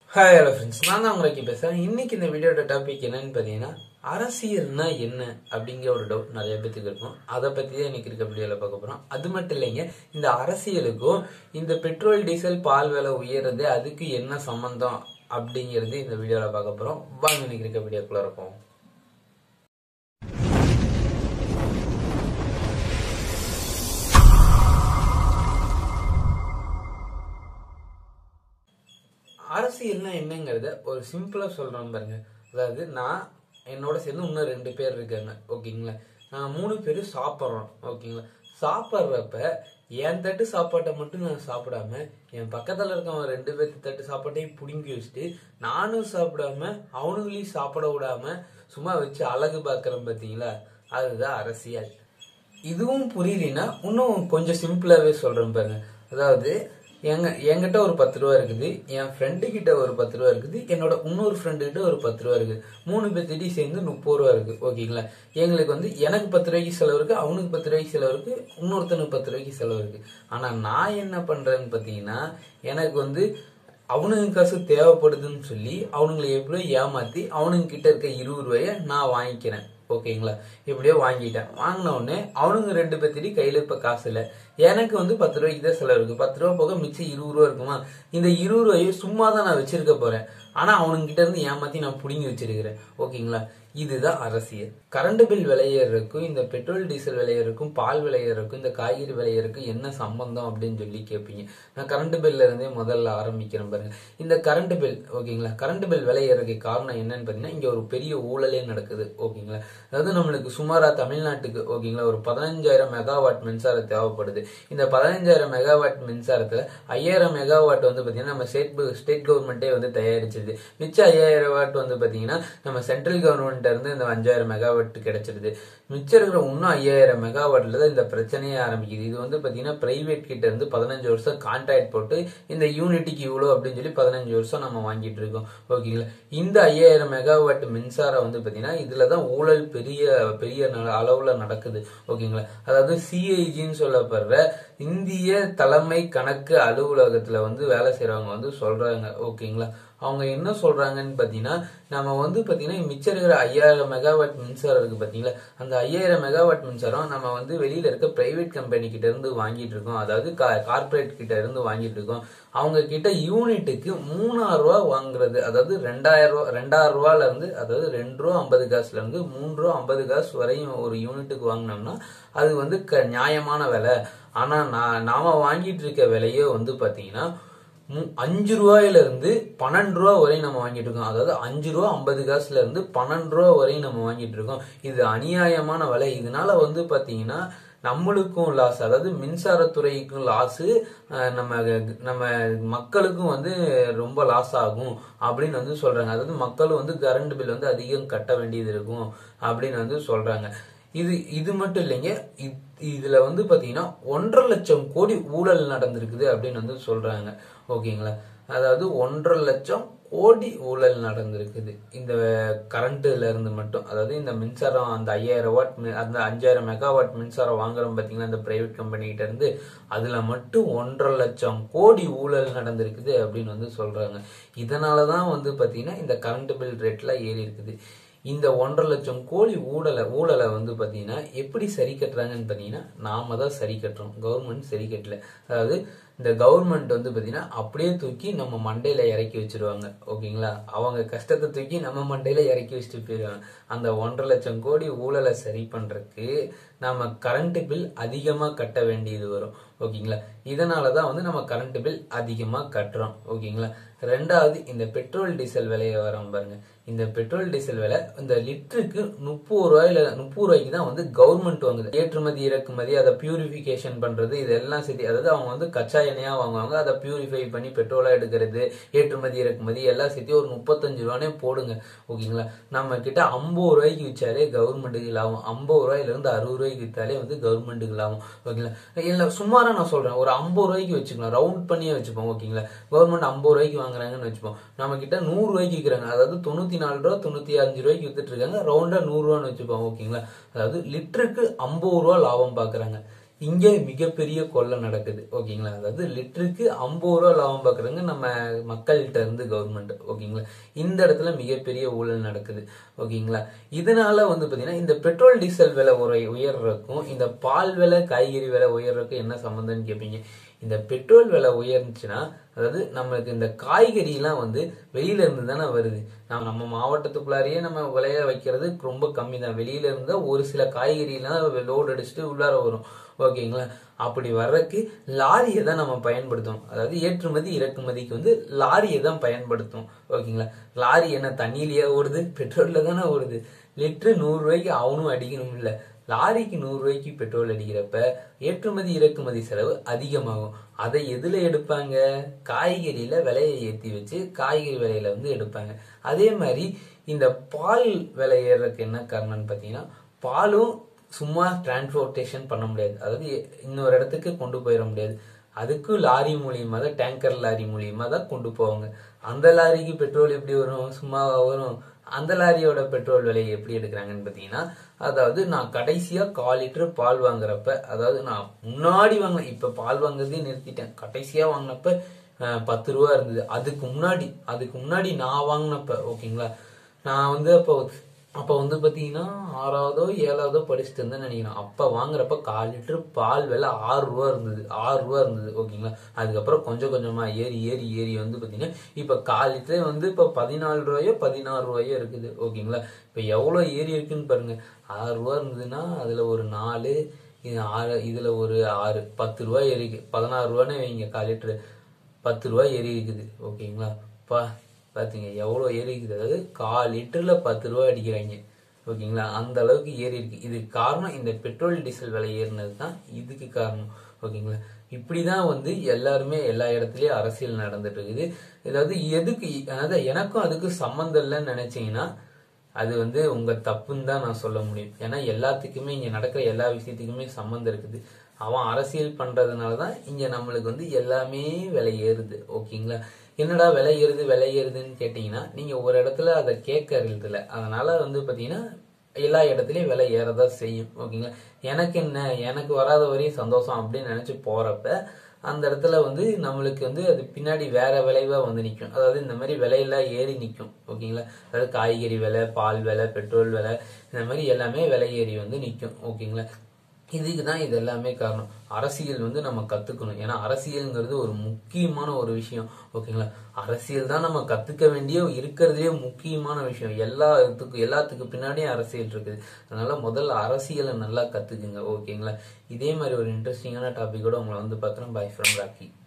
hi hello friends நான் தான் உங்களுக்கு பேசுகிறேன் இன்னைக்கு இந்த வீடியோட டாபிக் என்னன்னு பார்த்தீங்கன்னா அரசியல்னா என்ன அப்படிங்கிற ஒரு டவுட் நிறைய பேத்துக்கு இருக்கும் அதை பற்றி தான் இன்னைக்கு இருக்க வீடியோவில் பார்க்க போகிறோம் அது மட்டும் இல்லைங்க இந்த அரசியலுக்கும் இந்த பெட்ரோல் டீசல் பால் விலை உயர்றது அதுக்கு என்ன சம்மந்தம் அப்படிங்கிறது இந்த வீடியோவில் பார்க்க போகிறோம் வாங்க இன்னைக்கு இருக்க வீடியோக்குள்ளே இருக்கும் அரசியல்னா என்னங்கிறத ஒரு சிம்பிளா சொல்றேன் பாருங்க அதாவது நான் என்னோட சேர்ந்து இன்னும் ரெண்டு பேர் இருக்காங்க ஓகேங்களா நாங்கள் மூணு பேரும் சாப்பிட்றோம் ஓகேங்களா சாப்பிட்றப்ப என் தட்டு சாப்பாட்டை மட்டும் நான் சாப்பிடாம என் பக்கத்துல இருக்கவன் ரெண்டு பேர்த்து தட்டு சாப்பாட்டையும் பிடுங்கி வச்சுட்டு நானும் சாப்பிடாம அவனுங்களையும் சாப்பிட விடாம சும்மா வச்சு அழகு பார்க்கறேன் பார்த்தீங்களா அதுதான் அரசியல் இதுவும் புரியலனா இன்னும் கொஞ்சம் சிம்பிளாவே சொல்றேன் பாருங்க அதாவது எங்க என்கிட்ட ஒரு பத்து ரூபா இருக்குது என் ஃப்ரெண்டு கிட்ட ஒரு பத்து ரூபா இருக்குது என்னோட இன்னொரு ஃப்ரெண்டு கிட்ட ஒரு பத்து ரூபா இருக்குது மூணு பேர்த்திட்டையும் சேர்ந்து முப்பது ரூபா இருக்கு ஓகேங்களா எங்களுக்கு வந்து எனக்கு பத்து ரூபாய்க்கு செலவு இருக்கு அவனுக்கு பத்து ரூபாய்க்கு செலவு இருக்கு இன்னொருத்தனுக்கு பத்து ரூபாய்க்கு செலவு இருக்கு ஆனா நான் என்ன பண்றேன்னு பாத்தீங்கன்னா எனக்கு வந்து அவனுங்க காசு தேவைப்படுதுன்னு சொல்லி அவனுங்களை எப்படியோ ஏமாத்தி அவனுங்க கிட்ட இருக்க இருபது ரூபாய நான் வாங்கிக்கிறேன் ஓகேங்களா எப்படியோ வாங்கிட்டேன் வாங்கின உடனே அவனுங்க ரெண்டு பேர்த்திட்டு கையில இப்ப காசு இல்ல எனக்கு வந்து பத்து ரூபாய்க்கு தான் செலவு இருக்கு பத்து ரூபா போக மிச்சம் இருபது ரூபா இருக்குமா இந்த இருபது ரூபாயை சும்மா தான் நான் வச்சிருக்க போறேன் ஆனா அவனுங்க கிட்ட இருந்து ஏமாத்தி நான் புடுங்கி வச்சிருக்கிறேன் ஓகேங்களா இதுதான் அரசியல் கரண்ட் பில் விலையேறக்கும் இந்த பெட்ரோல் டீசல் விலையேறக்கும் பால் விலையேறக்கும் இந்த காய்கறி விலையேறக்கும் என்ன சம்பந்தம் அப்படின்னு சொல்லி கேட்பீங்க நான் கரண்ட் பில்ல இருந்தே முதல்ல ஆரம்பிக்கிறேன் பாருங்க இந்த கரண்ட் பில் ஓகேங்களா கரண்ட் பில் விலையேறக்கு காரணம் என்னன்னு பாத்தீங்கன்னா இங்க ஒரு பெரிய ஊழலே நடக்குது ஓகேங்களா அதாவது நம்மளுக்கு சுமாரா தமிழ்நாட்டுக்கு ஓகேங்களா ஒரு பதினஞ்சாயிரம் மெகாவாட் மின்சாரம் தேவைப்படுது இந்த பதினஞ்சாயிரம் மெகாவாட் மின்சாரத்துல ஐயாயிரம் மெகாவாட் வந்து பாத்தீங்கன்னா நம்ம ஸ்டேட் ஸ்டேட் கவர்மெண்ட்டே வந்து தயாரிச்சிருது மிச்சம் ஐயாயிரம் வாட் வந்து பாத்தீங்கன்னா நம்ம சென்ட்ரல் கவர்மெண்ட் இருந்து இந்த அஞ்சாயிரம் மெகாவாட் கிடைச்சிருது மிச்சம் இருக்கிற இன்னும் ஐயாயிரம் மெகாவாட்ல தான் இந்த பிரச்சனையே ஆரம்பிக்குது இது வந்து பாத்தீங்கன்னா பிரைவேட் கிட்ட இருந்து பதினஞ்சு வருஷம் கான்ட்ராக்ட் போட்டு இந்த யூனிட்டுக்கு இவ்வளோ அப்படின்னு சொல்லி பதினஞ்சு வருஷம் நம்ம வாங்கிட்டு இருக்கோம் ஓகேங்களா இந்த ஐயாயிரம் மெகாவாட் மின்சாரம் வந்து பாத்தீங்கன்னா இதுலதான் ஊழல் பெரிய பெரிய ந- அளவுல நடக்குது ஓகேங்களா அதாவது சிஐஜின்னு சொல்லப்படுற இந்திய தலைமை கணக்கு அலுவலகத்துல வந்து வேலை செய்றவங்க வந்து சொல்றாங்க ஓகேங்களா அவங்க என்ன சொல்றாங்கன்னு பாத்தீங்கன்னா நம்ம வந்து பாத்தீங்கன்னா மிச்சம் இருக்கிற ஐயாயிரம் மெகாவாட் மின்சாரம் இருக்கு பாத்தீங்களா அந்த ஐயாயிரம் மெகாவாட் மின்சாரம் நம்ம வந்து வெளியில இருக்க பிரைவேட் கம்பெனி கிட்ட இருந்து வாங்கிட்டு இருக்கோம் அதாவது கார்பரேட் கிட்ட இருந்து வாங்கிட்டு இருக்கோம் அவங்க கிட்ட யூனிட்டுக்கு மூணாயிரம் ரூபா வாங்குறது அதாவது ரெண்டாயிரம் ரூபா ரெண்டாயிரம் ரூபால இருந்து அதாவது ரெண்டு ரூபா ஐம்பது காசுல இருந்து மூணு ரூபா ஐம்பது காசு வரையும் ஒரு யூனிட்டுக்கு வாங்கினோம்னா அது வந்து க- நியாயமான விலை ஆனா நான் நாம வாங்கிட்டு இருக்க விலையே வந்து பாத்தீங்கன்னா மு- அஞ்சு ரூபாயில இருந்து பன்னெண்டு ரூபா வரையும் நம்ம வாங்கிட்டு இருக்கோம் அதாவது அஞ்சு ரூபா ஐம்பது காசுல இருந்து பன்னெண்டு ரூபா வரையும் நம்ம வாங்கிட்டு இருக்கோம் இது அநியாயமான விலை இதனால வந்து பாத்தீங்கன்னா நம்மளுக்கும் லாஸ் அதாவது மின்சாரத்துறைக்கும் லாஸ் நம்ம நம்ம மக்களுக்கும் வந்து ரொம்ப லாஸ் ஆகும் அப்படின்னு வந்து சொல்றாங்க அதாவது மக்களும் வந்து கரண்ட் பில் வந்து அதிகம் கட்ட வேண்டியது இருக்கும் அப்படின்னு வந்து சொல்றாங்க இது இது மட்டும் இல்லைங்க இத்- இதுல வந்து பாத்தீங்கன்னா ஒன்றரை லட்சம் கோடி ஊழல் நடந்திருக்குது அப்படின்னு வந்து சொல்றாங்க ஓகேங்களா அதாவது ஒன்றரை லட்சம் கோடி ஊழல் நடந்திருக்குது இந்த கரண்ட்ல இருந்து மட்டும் அதாவது இந்த மின்சாரம் அந்த ஐயாயிரம் வாட் மி- அந்த அஞ்சாயிரம் மெகாவாட் மின்சாரம் வாங்குறோம் பாத்தீங்களா இந்த பிரைவேட் கம்பெனி கிட்ட இருந்து அதுல மட்டும் ஒன்றரை லட்சம் கோடி ஊழல் நடந்திருக்குது அப்படின்னு வந்து சொல்றாங்க இதனாலதான் வந்து பாத்தீங்கன்னா இந்த கரண்ட் பில் ரேட்ல ஏறி இருக்குது இந்த ஒன்றரை லட்சம் கோடி ஊழலை ஊழலை வந்து பாத்தீங்கன்னா எப்படி சரி கட்டுறாங்கன்னு பாத்தீங்கன்னா நாம தான் சரி கட்டுறோம் கவர்மெண்ட் சரி கட்டல அதாவது இந்த கவர்மெண்ட் வந்து பாத்தீங்கன்னா அப்படியே தூக்கி நம்ம மண்டையில இறக்கி வச்சிருவாங்க ஓகேங்களா அவங்க கஷ்டத்தை தூக்கி நம்ம மண்டையில இறக்கி வச்சுட்டு போயிடுவாங்க அந்த ஒன்றரை லட்சம் கோடி ஊழலை சரி பண்றதுக்கு நம்ம கரண்ட் பில் அதிகமா கட்ட வேண்டியது வரும் ஓகேங்களா இதனாலதான் வந்து நம்ம கரண்ட் பில் அதிகமா கட்டுறோம் ஓகேங்களா ரெண்டாவது இந்த பெட்ரோல் டீசல் விலையை வரோம் பாருங்க இந்த பெட்ரோல் டீசல் விலை இந்த லிட்டருக்கு முப்பது ரூபாயில முப்பது ரூபாய்க்கு தான் வந்து கவர்மெண்ட் வாங்குது ஏற்றுமதி இறக்குமதி அதை பியூரிஃபிகேஷன் பண்றது இதெல்லாம் சேர்த்து அதாவது அவங்க வந்து கச்சா எண்ணெயா வாங்குவாங்க அதை பியூரிஃபை பண்ணி பெட்ரோலா எடுக்கிறது ஏற்றுமதி இறக்குமதி எல்லாம் சேர்த்து ஒரு முப்பத்தஞ்சு ரூபானே போடுங்க ஓகேங்களா நம்ம கிட்ட ஐம்பது ரூபாய்க்கு விற்றாலே கவர்மெண்ட்டுக்கு லாபம் ஐம்பது ரூபாயில இருந்து அறுபது ரூபாய்க்கு வித்தாலே வந்து கவர்மெண்ட்டுக்கு லாபம் ஓகேங்களா இல்ல சுமாரா நான் சொல்றேன் ஒரு ஐம்பது ரூபாய்க்கு வச்சுக்கலாம் ரவுண்ட் பண்ணியே வச்சுப்போம் ஓகேங்களா கவர்மெண்ட் ஐம்பது ரூபாய்க்கு வாங்குறாங்கன்னு வச்சுப்போம் நம்ம கிட்ட நூறு ரூபாய்க்கு விற்கிறாங்க அதாவது தொண்ணூத்தி நாலு ரூபா தொண்ணூத்தி அஞ்சு ரூபாய்க்கு வித்துட்டு இருக்காங்க ரவுண்டா நூறு ரூபான்னு வச்சுப்போம் ஓகேங்களா அதாவது லிட்டருக்கு ஐம்பது ரூபா லாபம் பாக்குறாங்க இங்க மிகப்பெரிய கொள்ளை நடக்குது ஓகேங்களா அதாவது லிட்டருக்கு ஐம்பது ரூபா லாபம் பார்க்குறாங்க நம்ம மக்கள்கிட்ட இருந்து கவர்மெண்ட் ஓகேங்களா இந்த இடத்துல மிகப்பெரிய ஊழல் நடக்குது ஓகேங்களா இதனால வந்து பாத்தீங்கன்னா இந்த பெட்ரோல் டீசல் விலை உரை உயர்றதுக்கும் இந்த பால் விலை காய்கறி விலை உயர்றதுக்கும் என்ன சம்மந்தம்னு கேட்பீங்க இந்த பெட்ரோல் விலை உயர்ந்துச்சுன்னா அதாவது நம்மளுக்கு இந்த காய்கறி எல்லாம் வந்து வெளியில இருந்து தானே வருது நம்ம நம்ம மாவட்டத்துக்குள்ளாரையே நம்ம விளைய வைக்கிறது ரொம்ப கம்மி தான் வெளியில இருந்தா ஒரு சில காய்கறி எல்லாம் லோடு அடிச்சுட்டு உள்ளார வரும் ஓகேங்களா அப்படி வர்றதுக்கு லாரியை தான் நம்ம பயன்படுத்தும் அதாவது ஏற்றுமதி இறக்குமதிக்கு வந்து லாரியை தான் பயன்படுத்தும் ஓகேங்களா லாரி என்ன தண்ணியிலேயே ஓடுது பெட்ரோல்ல தானே ஓடுது லிட்டரு நூறு ரூபாய்க்கு அவனும் அடிக்கணும் இல்ல லாரிக்கு நூறு ரூபாய்க்கு பெட்ரோல் அடிக்கிறப்ப ஏற்றுமதி இறக்குமதி செலவு அதிகமாகும் அதை எதுல எடுப்பாங்க காய்கறியில விலையை ஏத்தி வச்சு காய்கறி விலையில வந்து எடுப்பாங்க அதே மாதிரி இந்த பால் விலை ஏறதுக்கு என்ன காரணம்னு பாத்தீங்கன்னா பாலும் சும்மா டிரான்ஸ்போர்ட்டேஷன் பண்ண முடியாது அதாவது இன்னொரு இடத்துக்கு கொண்டு போயிட முடியாது அதுக்கு லாரி மூலியமா தான் டேங்கர் லாரி மூலியமா தான் கொண்டு போவாங்க அந்த லாரிக்கு பெட்ரோல் எப்படி வரும் சும்மா வரும் அந்த லாரியோட பெட்ரோல் விலை எப்படி எடுக்கிறாங்கன்னு பார்த்தீங்கன்னா அதாவது நான் கடைசியா கால் லிட்டர் பால் வாங்குறப்ப அதாவது நான் முன்னாடி வாங்க இப்ப பால் வாங்குறதே நிறுத்திட்டேன் கடைசியா வாங்கினப்ப அஹ், பத்து ரூபா இருந்தது அதுக்கு முன்னாடி அதுக்கு முன்னாடி நான் வாங்கினப்ப ஓகேங்களா நான் வந்து அப்போ அப்போ வந்து பார்த்தீங்கன்னா ஆறாவதோ ஏழாவதோ படிச்சுட்டு இருந்தேன் நினைக்கிறேன் அப்போ வாங்குறப்ப கால் லிட்டர் பால் விலை ஆறு ரூபா இருந்தது ஆறு ரூபா இருந்தது ஓகேங்களா அதுக்கப்புறம் கொஞ்சம் கொஞ்சமா ஏறி ஏறி ஏறி வந்து பார்த்தீங்கன்னா இப்போ கால் லிட்டரே வந்து இப்போ பதினாலு ரூபாயோ பதினாறு ரூபாயோ இருக்குது ஓகேங்களா இப்போ எவ்வளோ ஏறி இருக்குன்னு பாருங்க ஆறு ரூபா இருந்ததுன்னா அதில் ஒரு நாலு இது ஆறு இதில் ஒரு ஆறு பத்து ரூபா ஏறிக்கு பதினாறு ரூபான்னு வைங்க கால் லிட்டரு பத்து ரூபா ஏறி இருக்குது ஓகேங்களா பா பாத்தீங்க எவ்வளோ ஏறி இருக்குது அதாவது கால் லிட்டர்ல பத்து ரூபா அடிக்கிறாங்க ஓகேங்களா அந்த அளவுக்கு ஏறி இருக்கு இதுக்கு காரணம் இந்த பெட்ரோல் டீசல் விலை ஏறினது தான் இதுக்கு காரணம் ஓகேங்களா இப்படிதான் வந்து எல்லாருமே எல்லா இடத்துலயும் அரசியல் நடந்துட்டு இருக்குது அதாவது எதுக்கு அதாவது எனக்கும் அதுக்கு சம்மந்தம் இல்லைன்னு நினைச்சீங்கன்னா அது வந்து உங்க தப்புன்னு தான் நான் சொல்ல முடியும் ஏன்னா எல்லாத்துக்குமே இங்க நடக்கிற எல்லா விஷயத்துக்குமே சம்மந்தம் இருக்குது அவன் அரசியல் பண்றதுனால தான் இங்க நம்மளுக்கு வந்து எல்லாமே விலை ஏறுது ஓகேங்களா என்னடா விலை ஏறுது விலை ஏறுதுன்னு கேட்டீங்கன்னா நீங்க ஒரு இடத்துல அதை கேட்கறது இல்ல அதனால வந்து பாத்தீங்கன்னா எல்லா இடத்துலயும் விலை ஏறதான் செய்யும் ஓகேங்களா எனக்கு என்ன எனக்கு வராத வரையும் சந்தோஷம் அப்படின்னு நினைச்சு போறப்ப அந்த இடத்துல வந்து நம்மளுக்கு வந்து அது பின்னாடி வேற விளைவா வந்து நிக்கும் அதாவது இந்த மாதிரி விலையெல்லாம் ஏறி நிக்கும் ஓகேங்களா அதாவது காய்கறி விலை பால் விலை பெட்ரோல் விலை இந்த மாதிரி எல்லாமே விலை ஏறி வந்து நிக்கும் ஓகேங்களா இதுக்கு தான் இது எல்லாமே காரணம் அரசியல் வந்து நம்ம கத்துக்கணும் ஏன்னா அரசியல்ங்கிறது ஒரு முக்கியமான ஒரு விஷயம் ஓகேங்களா அரசியல் தான் நம்ம கத்துக்க வேண்டிய இருக்கிறதுலே முக்கியமான விஷயம் எல்லாத்துக்கும் எல்லாத்துக்கு பின்னாடியும் அரசியல் இருக்குது அதனால முதல்ல அரசியலை நல்லா கத்துக்குங்க ஓகேங்களா இதே மாதிரி ஒரு இன்ட்ரெஸ்டிங்கான டாபிக்கோட உங்களை வந்து பார்க்குறேன் பை ஃப்ரம் ராக்கி